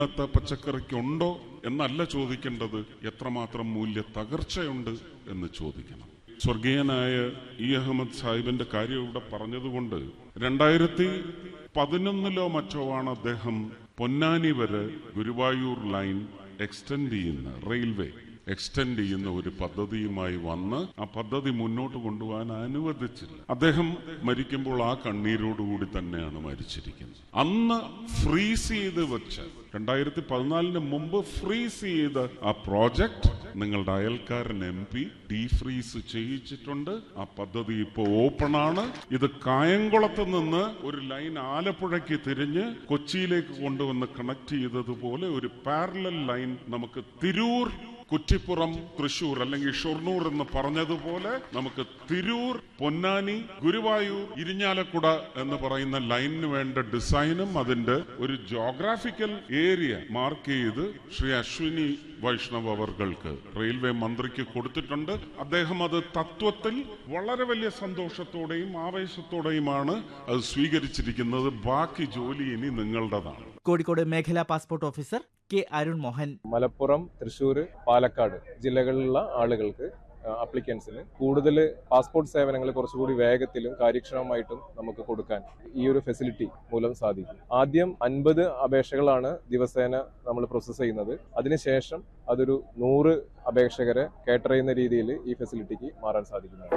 ഇന്നത്തെ പച്ചക്കറിക്കുണ്ടോ എന്നല്ല ചോദിക്കേണ്ടത് എത്രമാത്രം മൂല്യ തകർച്ചയുണ്ട് എന്ന് ചോദിക്കണം സ്വർഗീയനായ ഇ അഹമ്മദ് സാഹിബിന്റെ കാര്യം ഇവിടെ പറഞ്ഞതുകൊണ്ട് രണ്ടായിരത്തി പതിനൊന്നിലോ മറ്റോ ആണ് അദ്ദേഹം പൊന്നാനി വരെ ഗുരുവായൂർ ലൈൻ എക്സ്റ്റെൻഡ് ചെയ്യുന്ന റെയിൽവേ എക്സ്റ്റെൻഡ് ചെയ്യുന്ന ഒരു പദ്ധതിയുമായി വന്ന് ആ പദ്ധതി മുന്നോട്ട് കൊണ്ടുപോകാൻ അനുവദിച്ചില്ല അദ്ദേഹം മരിക്കുമ്പോൾ ആ കണ്ണീരോടുകൂടി തന്നെയാണ് മരിച്ചിരിക്കുന്നത് അന്ന് ഫ്രീസ് ചെയ്ത് വെച്ച് രണ്ടായിരത്തി പതിനാലിന് മുമ്പ് ഫ്രീസ് ചെയ്ത ആ പ്രോജക്റ്റ് നിങ്ങളുടെ അയൽക്കാരൻ എം പി ഡീഫ്രീസ് ചെയ്യിച്ചിട്ടുണ്ട് ആ പദ്ധതി ഇപ്പോൾ ഓപ്പൺ ആണ് ഇത് കായംകുളത്ത് നിന്ന് ഒരു ലൈൻ ആലപ്പുഴയ്ക്ക് തിരിഞ്ഞ് കൊച്ചിയിലേക്ക് കൊണ്ടുവന്ന് കണക്ട് ചെയ്തതുപോലെ ഒരു പാരലൽ ലൈൻ നമുക്ക് തിരൂർ കുറ്റിപ്പുറം തൃശൂർ അല്ലെങ്കിൽ ഷൊർണൂർ എന്ന് പറഞ്ഞതുപോലെ നമുക്ക് തിരൂർ പൊന്നാനി ഗുരുവായൂർ ഇരിഞ്ഞാലക്കുട എന്ന് പറയുന്ന ലൈനിന് വേണ്ട ഡിസൈനും അതിന്റെ ഒരു ജോഗ്രാഫിക്കൽ ഏരിയ മാർക്ക് ചെയ്ത് ശ്രീ അശ്വിനി വൈഷ്ണവ് അവർക്ക് റെയിൽവേ മന്ത്രിക്ക് കൊടുത്തിട്ടുണ്ട് അദ്ദേഹം അത് തത്വത്തിൽ വളരെ വലിയ സന്തോഷത്തോടെയും ആവേശത്തോടെയുമാണ് അത് സ്വീകരിച്ചിരിക്കുന്നത് ബാക്കി ജോലി ഇനി നിങ്ങളുടേതാണ് കോഴിക്കോട് മേഖലാ passport officer K Arun Mohan Malappuram Thrissur Palakkad ജില്ലകളിലുള്ള ആളുകൾക്ക് അപ്ലിക്കൻസിന് കൂടുതൽ പാസ്പോർട്ട് സേവനങ്ങൾ കുറച്ചുകൂടി വേഗത്തിലും കാര്യക്ഷമമായിട്ടും നമുക്ക് കൊടുക്കാൻ ഈ ഒരു ഫെസിലിറ്റി മൂലം സാധിക്കും ആദ്യം അൻപത് അപേക്ഷകളാണ് ദിവസേന നമ്മൾ പ്രോസസ്സ് ചെയ്യുന്നത് അതിനുശേഷം അതൊരു നൂറ് അപേക്ഷകരെ കേട്ടർ ചെയ്യുന്ന രീതിയിൽ ഈ ഫെസിലിറ്റിക്ക് മാറാൻ സാധിക്കുന്നതാണ്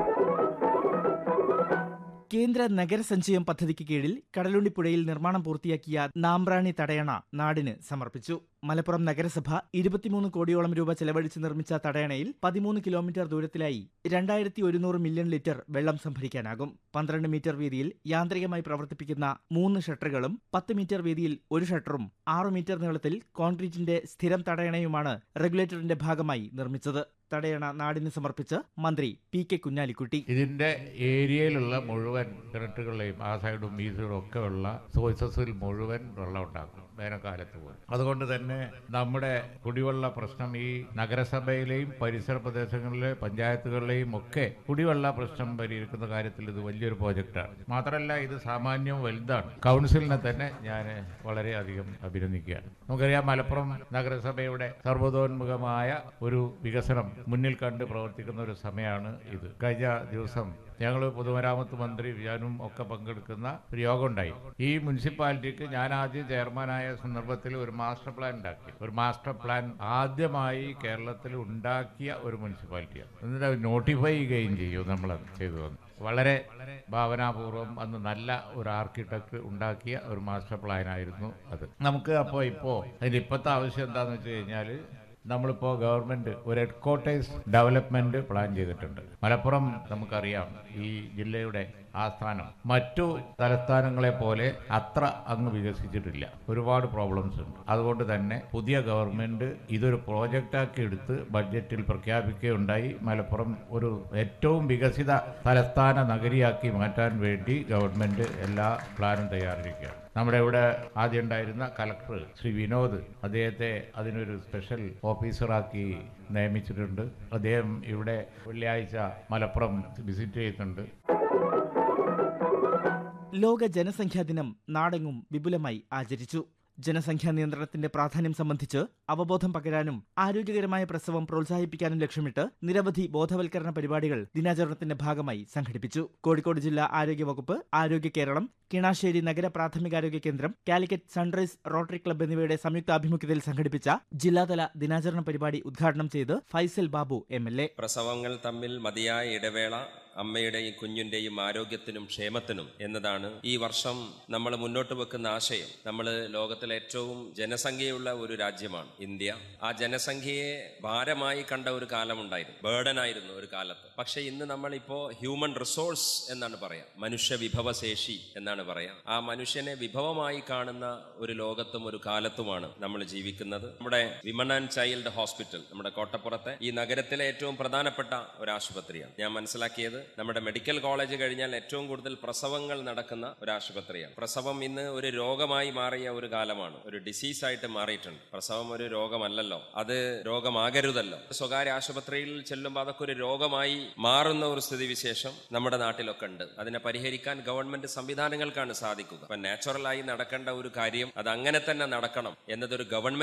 കേന്ദ്ര നഗരസഞ്ചയം പദ്ധതിക്ക് കീഴിൽ കടലുണ്ടിപ്പുഴയിൽ നിർമ്മാണം പൂർത്തിയാക്കിയ നാമ്പ്രാണി തടയണ നാടിന് സമർപ്പിച്ചു മലപ്പുറം നഗരസഭ ഇരുപത്തിമൂന്ന് കോടിയോളം രൂപ ചെലവഴിച്ച് നിർമ്മിച്ച തടയണയിൽ പതിമൂന്ന് കിലോമീറ്റർ ദൂരത്തിലായി രണ്ടായിരത്തി ഒരുന്നൂറ് മില്യൺ ലിറ്റർ വെള്ളം സംഭരിക്കാനാകും പന്ത്രണ്ട് മീറ്റർ വീതിയിൽ യാന്ത്രികമായി പ്രവർത്തിപ്പിക്കുന്ന മൂന്ന് ഷട്ടറുകളും പത്ത് മീറ്റർ വീതിയിൽ ഒരു ഷട്ടറും ആറു മീറ്റർ നീളത്തിൽ കോൺക്രീറ്റിന്റെ സ്ഥിരം തടയണയുമാണ് റെഗുലേറ്ററിന്റെ ഭാഗമായി നിർമ്മിച്ചത് തടയണ നാടിന് സമർപ്പിച്ച് മന്ത്രി പി കെ കുഞ്ഞാലിക്കുട്ടി ഇതിന്റെ ഏരിയയിലുള്ള മുഴുവൻ കിണറ്റുകളെയും ആ സൈഡും ഈ സൈഡും ഒക്കെ ഉള്ള സോഴ്സസിൽ മുഴുവൻ വെള്ളം ഉണ്ടാക്കും വേനൽക്കാലത്ത് പോലും അതുകൊണ്ട് തന്നെ നമ്മുടെ കുടിവെള്ള പ്രശ്നം ഈ നഗരസഭയിലെയും പരിസര പ്രദേശങ്ങളിലെ പഞ്ചായത്തുകളിലെയും ഒക്കെ കുടിവെള്ള പ്രശ്നം പരിഹരിക്കുന്ന കാര്യത്തിൽ ഇത് വലിയൊരു പ്രോജക്റ്റാണ് മാത്രമല്ല ഇത് സാമാന്യം വലുതാണ് കൗൺസിലിനെ തന്നെ ഞാൻ വളരെയധികം അഭിനന്ദിക്കുകയാണ് നമുക്കറിയാം മലപ്പുറം നഗരസഭയുടെ സർവ്വതോന്മുഖമായ ഒരു വികസനം മുന്നിൽ കണ്ട് പ്രവർത്തിക്കുന്ന ഒരു സമയമാണ് ഇത് കഴിഞ്ഞ ദിവസം ഞങ്ങൾ പൊതുമരാമത്ത് മന്ത്രി ഞാനും ഒക്കെ പങ്കെടുക്കുന്ന ഒരു യോഗം ഉണ്ടായി ഈ മുനിസിപ്പാലിറ്റിക്ക് ഞാൻ ആദ്യം ചെയർമാനായ സന്ദർഭത്തിൽ ഒരു മാസ്റ്റർ പ്ലാൻ ഉണ്ടാക്കി ഒരു മാസ്റ്റർ പ്ലാൻ ആദ്യമായി കേരളത്തിൽ ഉണ്ടാക്കിയ ഒരു മുനിസിപ്പാലിറ്റിയാണ് എന്നിട്ട് അത് നോട്ടിഫൈ ചെയ്യുകയും ചെയ്യും നമ്മൾ ചെയ്തു വന്നു വളരെ ഭാവനാപൂർവ്വം അന്ന് നല്ല ഒരു ആർക്കിടെക്ട് ഉണ്ടാക്കിയ ഒരു മാസ്റ്റർ പ്ലാൻ ആയിരുന്നു അത് നമുക്ക് അപ്പോൾ ഇപ്പോൾ അതിൻ്റെ ഇപ്പോഴത്തെ ആവശ്യം എന്താണെന്ന് വെച്ച് കഴിഞ്ഞാൽ നമ്മളിപ്പോൾ ഗവൺമെന്റ് ഒരു ഹെഡ് ക്വാർട്ടേഴ്സ് ഡെവലപ്മെന്റ് പ്ലാൻ ചെയ്തിട്ടുണ്ട് മലപ്പുറം നമുക്കറിയാം ഈ ജില്ലയുടെ ആസ്ഥാനം മറ്റു തലസ്ഥാനങ്ങളെ പോലെ അത്ര അങ്ങ് വികസിച്ചിട്ടില്ല ഒരുപാട് പ്രോബ്ലംസ് ഉണ്ട് അതുകൊണ്ട് തന്നെ പുതിയ ഗവൺമെന്റ് ഇതൊരു പ്രോജക്റ്റാക്കി എടുത്ത് ബഡ്ജറ്റിൽ പ്രഖ്യാപിക്കുകയുണ്ടായി മലപ്പുറം ഒരു ഏറ്റവും വികസിത തലസ്ഥാന നഗരിയാക്കി മാറ്റാൻ വേണ്ടി ഗവൺമെന്റ് എല്ലാ പ്ലാനും തയ്യാറായിരിക്കുകയാണ് നമ്മുടെ ഇവിടെ ആദ്യം ഉണ്ടായിരുന്ന കലക്ടർ ശ്രീ വിനോദ് അദ്ദേഹത്തെ അതിനൊരു സ്പെഷ്യൽ ഓഫീസറാക്കി നിയമിച്ചിട്ടുണ്ട് അദ്ദേഹം ഇവിടെ വെള്ളിയാഴ്ച മലപ്പുറം വിസിറ്റ് ചെയ്യുന്നുണ്ട് ലോക ജനസംഖ്യാ ദിനം നാടെങ്ങും വിപുലമായി ആചരിച്ചു ജനസംഖ്യാ നിയന്ത്രണത്തിന്റെ പ്രാധാന്യം സംബന്ധിച്ച് അവബോധം പകരാനും ആരോഗ്യകരമായ പ്രസവം പ്രോത്സാഹിപ്പിക്കാനും ലക്ഷ്യമിട്ട് നിരവധി ബോധവൽക്കരണ പരിപാടികൾ ദിനാചരണത്തിന്റെ ഭാഗമായി സംഘടിപ്പിച്ചു കോഴിക്കോട് ജില്ലാ ആരോഗ്യ വകുപ്പ് ആരോഗ്യ കേരളം കിണാശ്ശേരി നഗര പ്രാഥമികാരോഗ്യ കേന്ദ്രം കാലിക്കറ്റ് സൺറൈസ് റോട്ടറി ക്ലബ്ബ് എന്നിവയുടെ സംയുക്താഭിമുഖ്യത്തിൽ സംഘടിപ്പിച്ച ജില്ലാതല ദിനാചരണ പരിപാടി ഉദ്ഘാടനം ചെയ്ത് Faisal Babu M L A പ്രസവങ്ങൾ തമ്മിൽ മതിയായ ഇടവേള അമ്മയുടെയും കുഞ്ഞിന്റെയും ആരോഗ്യത്തിനും ക്ഷേമത്തിനും എന്നതാണ് ഈ വർഷം നമ്മൾ മുന്നോട്ട് വെക്കുന്ന ആശയം നമ്മൾ ലോകത്തിലെ ഏറ്റവും ജനസംഖ്യയുള്ള ഒരു രാജ്യമാണ് ഇന്ത്യ ആ ജനസംഖ്യയെ ഭാരമായി കണ്ട ഒരു കാലമുണ്ടായിരുന്നു ബേർഡനായിരുന്നു ഒരു കാലത്ത് പക്ഷെ ഇന്ന് നമ്മളിപ്പോ ഹ്യൂമൻ റിസോഴ്സ് എന്നാണ് പറയാം മനുഷ്യ വിഭവശേഷി എന്നാണ് പറയാം ആ മനുഷ്യനെ വിഭവമായി കാണുന്ന ഒരു ലോകത്തും ഒരു കാലത്തുമാണ് നമ്മൾ ജീവിക്കുന്നത് നമ്മുടെ വിമൺ ആൻഡ് ചൈൽഡ് ഹോസ്പിറ്റൽ നമ്മുടെ കോട്ടപ്പുറത്തെ ഈ നഗരത്തിലെ ഏറ്റവും പ്രധാനപ്പെട്ട ഒരു ആശുപത്രിയാണ് ഞാൻ മനസ്സിലാക്കിയത് നമ്മുടെ മെഡിക്കൽ കോളേജ് കഴിഞ്ഞാൽ ഏറ്റവും കൂടുതൽ പ്രസവങ്ങൾ നടക്കുന്ന ഒരു ആശുപത്രിയാണ് പ്രസവം ഇന്ന് ഒരു രോഗമായി മാറിയ ഒരു കാലമാണ് ഒരു ഡിസീസ് ആയിട്ട് മാറിയിട്ടുണ്ട് പ്രസവം ഒരു രോഗമല്ലല്ലോ അത് രോഗമാകരുതല്ലോ സ്വകാര്യ ആശുപത്രിയിൽ ചെല്ലുമ്പോൾ അതൊക്കെ ഒരു രോഗമായി മാറുന്ന ഒരു സ്ഥിതിവിശേഷം നമ്മുടെ നാട്ടിലൊക്കെ ഉണ്ട് അതിനെ പരിഹരിക്കാൻ ഗവൺമെന്റ് സംവിധാനങ്ങൾക്കാണ് സാധിക്കുക അപ്പൊ നാച്ചുറലായി നടക്കേണ്ട ഒരു കാര്യം അത് അങ്ങനെ തന്നെ നടക്കണം എന്നതൊരു ഗവൺമെന്റ്